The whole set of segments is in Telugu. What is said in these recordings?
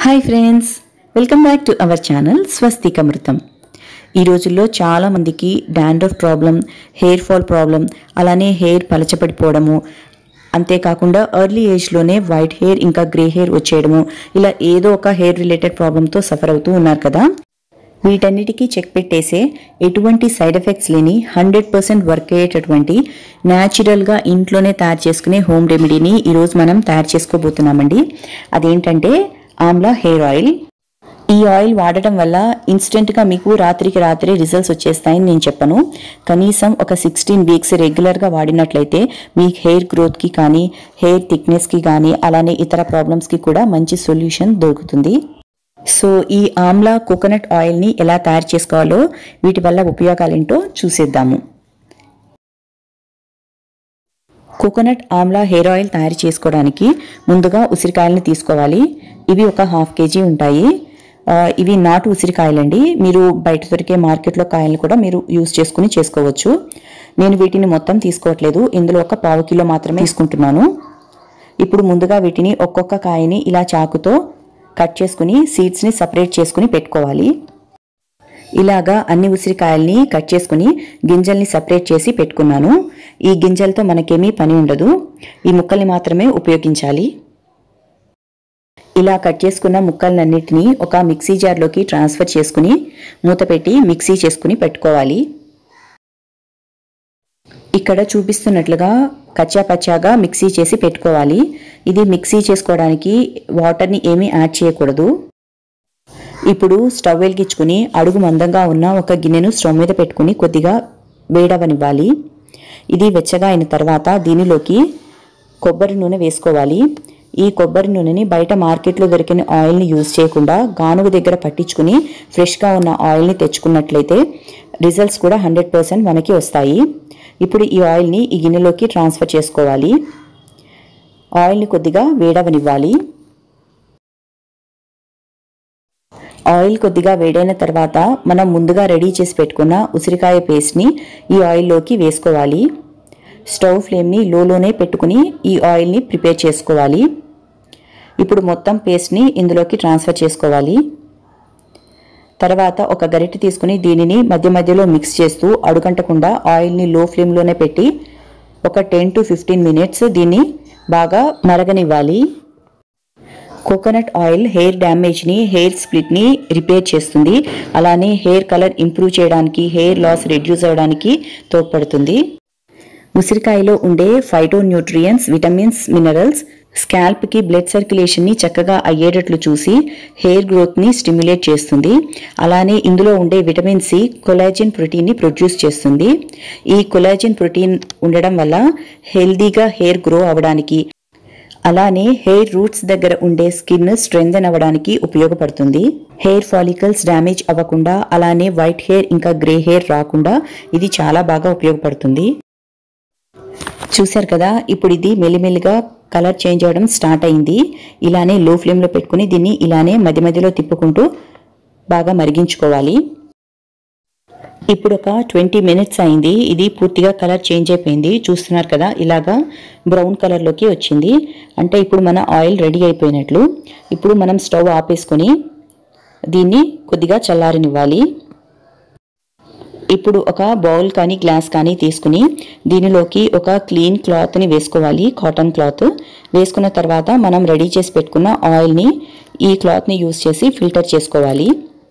hi friends welcome back to our channel Swastikamrutham ఈ రోజుల్లో చాలా మందికి dandruff problem hair fall problem అలానే హెయిర్ పలచపడిపోవడము అంతేకాకుండా ఎర్లీ ఏజ్లోనే వైట్ హెయిర్ ఇంకా గ్రే హెయిర్ వచ్చేయడము ఇలా ఏదో ఒక హెయిర్ రిలేటెడ్ ప్రాబ్లంతో సఫర్ అవుతూ ఉన్నారు కదా వీటన్నిటికీ చెక్ పెట్టేసే ఎటువంటి సైడ్ ఎఫెక్ట్స్ లేని హండ్రెడ్ పర్సెంట్ వర్క్ అయ్యేటటువంటి న్యాచురల్గా ఇంట్లోనే తయారు చేసుకునే హోమ్ రెమెడీని ఈరోజు మనం తయారు చేసుకోబోతున్నామండి అదేంటంటే ఆమ్లా హెయిర్ ఆయిల్ ఈ ఆయిల్ వాడటం వల్ల ఇన్స్టెంట్గా మీకు రాత్రికి రాత్రి రిజల్ట్స్ వచ్చేస్తాయని నేను చెప్పను కనీసం ఒక సిక్స్టీన్ వీక్స్ రెగ్యులర్గా వాడినట్లయితే మీ హెయిర్ గ్రోత్కి కానీ హెయిర్ థిక్నెస్కి కానీ అలానే ఇతర ప్రాబ్లమ్స్కి కూడా మంచి సొల్యూషన్ దొరుకుతుంది సో ఈ ఆమ్లా కోకోనట్ ఆయిల్ని ఎలా తయారు చేసుకోవాలో వీటి వల్ల ఉపయోగాలేంటో చూసేద్దాము కోకోనట్ ఆమ్లా హెయిర్ ఆయిల్ తయారు చేసుకోవడానికి ముందుగా ఉసిరికాయలని తీసుకోవాలి ఇవి ఒక హాఫ్ కేజీ ఉంటాయి ఆ, ఇవి నాటు ఉసిరికాయలండి మీరు బయట దొరికే మార్కెట్లో కాయలను కూడా మీరు యూస్ చేసుకుని చేసుకోవచ్చు నేను వీటిని మొత్తం తీసుకోవట్లేదు ఇందులో ఒక పావు కిలో మాత్రమే తీసుకుంటున్నాను ఇప్పుడు ముందుగా వీటిని ఒక్కొక్క కాయని ఇలా చాకుతో కట్ చేసుకుని సీడ్స్ని సపరేట్ చేసుకుని పెట్టుకోవాలి ఇలాగా అన్ని ఉసిరికాయల్ని కట్ చేసుకుని గింజల్ని సపరేట్ చేసి పెట్టుకున్నాను ఈ గింజలతో మనకేమీ పని ఉండదు ఈ ముక్కల్ని మాత్రమే ఉపయోగించాలి ఇలా కట్ చేసుకున్న ముక్కలన్నిటినీ ఒక మిక్సీ జార్లోకి ట్రాన్స్ఫర్ చేసుకుని మూత పెట్టి మిక్సీ చేసుకుని పెట్టుకోవాలి ఇక్కడ చూపిస్తున్నట్లుగా కచ్చా పచ్చాగా మిక్సీ చేసి పెట్టుకోవాలి ఇది మిక్సీ చేసుకోవడానికి వాటర్ని ఏమీ యాడ్ చేయకూడదు ఇప్పుడు స్టవ్ వెలిగించుకుని అడుగు మందంగా ఉన్న ఒక గిన్నెను స్టవ్ మీద పెట్టుకుని కొద్దిగా వేడవనివ్వాలి ఇది వెచ్చగా అయిన తర్వాత దీనిలోకి కొబ్బరి నూనె వేసుకోవాలి ఈ కొబ్బరి నూనెని బయట మార్కెట్లో దొరికిన ఆయిల్ని యూజ్ చేయకుండా గానుగ దగ్గర పట్టించుకుని ఫ్రెష్గా ఉన్న ఆయిల్ని తెచ్చుకున్నట్లయితే రిజల్ట్స్ కూడా హండ్రెడ్ పర్సెంట్ మనకి వస్తాయి ఇప్పుడు ఈ ఆయిల్ని ఈ గిన్నెలోకి ట్రాన్స్ఫర్ చేసుకోవాలి ఆయిల్ని కొద్దిగా వేడవనివ్వాలి ఆయిల్ కొద్దిగా వేడైన తర్వాత మనం ముందుగా రెడీ చేసి పెట్టుకున్న ఉసిరికాయ పేస్ట్ని ఈ ఆయిల్లోకి వేసుకోవాలి స్టవ్ ఫ్లేమ్ని లోలోనే పెట్టుకుని ఈ ఆయిల్ని ప్రిపేర్ చేసుకోవాలి ఇప్పుడు మొత్తం పేస్ట్ని ఇందులోకి ట్రాన్స్ఫర్ చేసుకోవాలి తర్వాత ఒక గరిటె తీసుకుని దీనిని మధ్య మధ్యలో మిక్స్ చేస్తూ అడుగంటకుండా ఆయిల్ని లో ఫ్లేమ్లోనే పెట్టి ఒక టెన్ టు ఫిఫ్టీన్ మినిట్స్ దీన్ని బాగా మరగనివ్వాలి కోకోనట్ ఆయిల్ హెయిర్ డ్యామేజ్ని హెయిర్ స్ప్లిట్ని రిపేర్ చేస్తుంది అలానే హెయిర్ కలర్ ఇంప్రూవ్ చేయడానికి హెయిర్ లాస్ రెడ్యూస్ అవ్వడానికి తోడ్పడుతుంది ఉసిరికాయలో ఉండే ఫైటో న్యూట్రియన్స్ విటమిన్స్ మినరల్స్ స్కాల్ప్కి బ్లడ్ సర్క్యులేషన్ని చక్కగా అయ్యేటట్లు చూసి హెయిర్ గ్రోత్ని స్టిమ్యులేట్ చేస్తుంది అలానే ఇందులో ఉండే విటమిన్ సి కొలాజిన్ ప్రోటీన్ని ప్రొడ్యూస్ చేస్తుంది ఈ కొలాజిన్ ప్రోటీన్ ఉండడం వల్ల హెల్దీగా హెయిర్ గ్రో అవ్వడానికి అలానే హెయిర్ రూట్స్ దగ్గర ఉండే స్కిన్ స్ట్రెంగ్థెన్ అవ్వడానికి ఉపయోగపడుతుంది హెయిర్ ఫాలికల్స్ డ్యామేజ్ అవ్వకుండా అలానే వైట్ హెయిర్ ఇంకా గ్రే హెయిర్ రాకుండా ఇది చాలా బాగా ఉపయోగపడుతుంది చూశారు కదా ఇప్పుడు ఇది మెల్లిమెల్లిగా కలర్ చేంజ్ అవ్వడం స్టార్ట్ అయింది ఇలానే లో ఫ్లేమ్లో పెట్టుకుని దీన్ని ఇలానే మధ్య మధ్యలో తిప్పుకుంటూ బాగా మరిగించుకోవాలి ఇప్పుడు ఒక ట్వంటీ మినిట్స్ అయింది ఇది పూర్తిగా కలర్ చేంజ్ అయిపోయింది చూస్తున్నారు కదా ఇలాగా బ్రౌన్ కలర్లోకి వచ్చింది అంటే ఇప్పుడు మన ఆయిల్ రెడీ అయిపోయినట్లు ఇప్పుడు మనం స్టవ్ ఆపేసుకొని దీన్ని కొద్దిగా చల్లారనివ్వాలి ఇప్పుడు ఒక బౌల్ కానీ గ్లాస్ కానీ తీసుకుని దీనిలోకి ఒక క్లీన్ క్లాత్ని వేసుకోవాలి కాటన్ క్లాత్ వేసుకున్న తర్వాత మనం రెడీ చేసి పెట్టుకున్న ఆయిల్ని ఈ క్లాత్ని యూస్ చేసి ఫిల్టర్ చేసుకోవాలి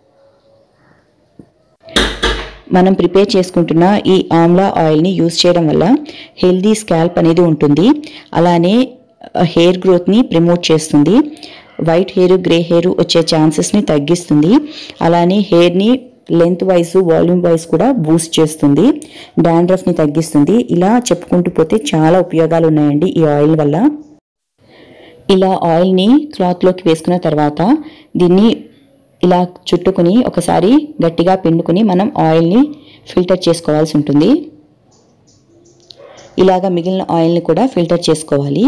మనం ప్రిపేర్ చేసుకుంటున్న ఈ ఆమ్లా ఆయిల్ని యూస్ చేయడం వల్ల హెల్దీ స్కాల్ప్ అనేది ఉంటుంది అలానే హెయిర్ గ్రోత్ని ప్రమోట్ చేస్తుంది వైట్ హెయిర్ గ్రే హెయిర్ వచ్చే ఛాన్సెస్ని తగ్గిస్తుంది అలానే హెయిర్ని లెంత్ వైజ్ వాల్యూమ్ వైజ్ కూడా బూస్ట్ చేస్తుంది డాండ్రఫ్ని తగ్గిస్తుంది ఇలా చెప్పుకుంటూ పోతే చాలా ఉపయోగాలు ఉన్నాయండి ఈ ఆయిల్ వల్ల ఇలా ఆయిల్ని క్లాత్లోకి వేసుకున్న తర్వాత దీన్ని ఇలా చుట్టుకుని ఒకసారి గట్టిగా పిండుకుని మనం ఆయిల్ని ఫిల్టర్ చేసుకోవాల్సి ఉంటుంది ఇలాగా మిగిలిన ఆయిల్ని కూడా ఫిల్టర్ చేసుకోవాలి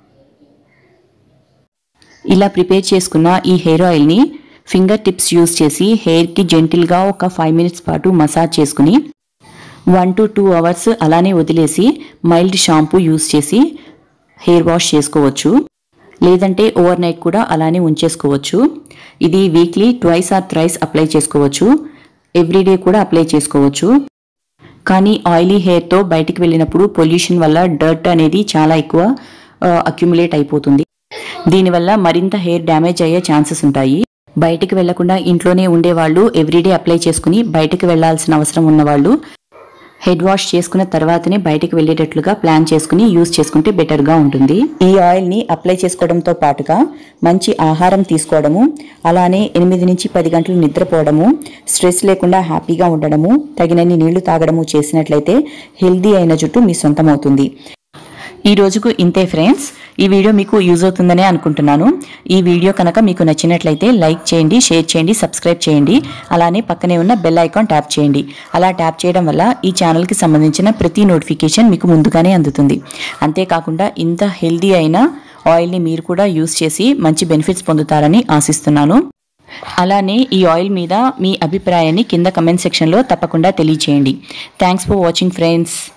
ఇలా ప్రిపేర్ చేసుకున్న ఈ హెయిర్ ఆయిల్ని ఫింగర్ టిప్స్ యూస్ చేసి హెయిర్కి జెంటిల్గా ఒక ఫైవ్ మినిట్స్ పాటు మసాజ్ చేసుకుని వన్ టు టూ అవర్స్ అలానే వదిలేసి మైల్డ్ షాంపూ యూస్ చేసి హెయిర్ వాష్ చేసుకోవచ్చు లేదంటే ఓవర్ నైట్ కూడా అలానే ఉంచేసుకోవచ్చు ఇది weekly twice or thrice apply చేసుకోవచ్చు ఎవ్రీడే కూడా అప్లై చేసుకోవచ్చు కానీ ఆయిలీ హెయిర్తో బయటికి వెళ్ళినప్పుడు పొల్యూషన్ వల్ల డర్ట్ అనేది చాలా ఎక్కువ అక్యుములేట్ అయిపోతుంది దీనివల్ల మరింత హెయిర్ డ్యామేజ్ అయ్యే ఛాన్సెస్ ఉంటాయి బయటికి వెళ్లకుండా ఇంట్లోనే ఉండేవాళ్ళు ఎవ్రీడే అప్లై చేసుకుని బయటికి వెళ్లాల్సిన అవసరం ఉన్నవాళ్ళు హెడ్ వాష్ చేసుకున్న తర్వాతనే బయటికి వెళ్ళేటట్లుగా ప్లాన్ చేసుకుని యూజ్ చేసుకుంటే బెటర్గా ఉంటుంది ఈ ఆయిల్ని అప్లై చేసుకోవడంతో పాటుగా మంచి ఆహారం తీసుకోవడము అలానే ఎనిమిది నుంచి పది గంటలు నిద్రపోవడము స్ట్రెస్ లేకుండా హ్యాపీగా ఉండడము తగినన్ని నీళ్లు తాగడము చేసినట్లయితే హెల్దీ అయిన జుట్టు మీ సొంతమవుతుంది ఈ రోజుకు ఇంతే ఫ్రెండ్స్ ఈ వీడియో మీకు యూజ్ అవుతుందనే అనుకుంటున్నాను ఈ వీడియో కనుక మీకు నచ్చినట్లయితే లైక్ చేయండి షేర్ చేయండి సబ్స్క్రైబ్ చేయండి అలానే పక్కనే ఉన్న బెల్ ఐకాన్ ట్యాప్ చేయండి అలా ట్యాప్ చేయడం వల్ల ఈ ఛానల్కి సంబంధించిన ప్రతి నోటిఫికేషన్ మీకు ముందుగానే అందుతుంది అంతేకాకుండా ఇంత హెల్దీ అయిన ఆయిల్ని మీరు కూడా యూజ్ చేసి మంచి బెనిఫిట్స్ పొందుతారని ఆశిస్తున్నాను అలానే ఈ ఆయిల్ మీద మీ అభిప్రాయాన్ని కింద కమెంట్ సెక్షన్లో తప్పకుండా తెలియచేయండి థ్యాంక్స్ ఫర్ వాచింగ్ ఫ్రెండ్స్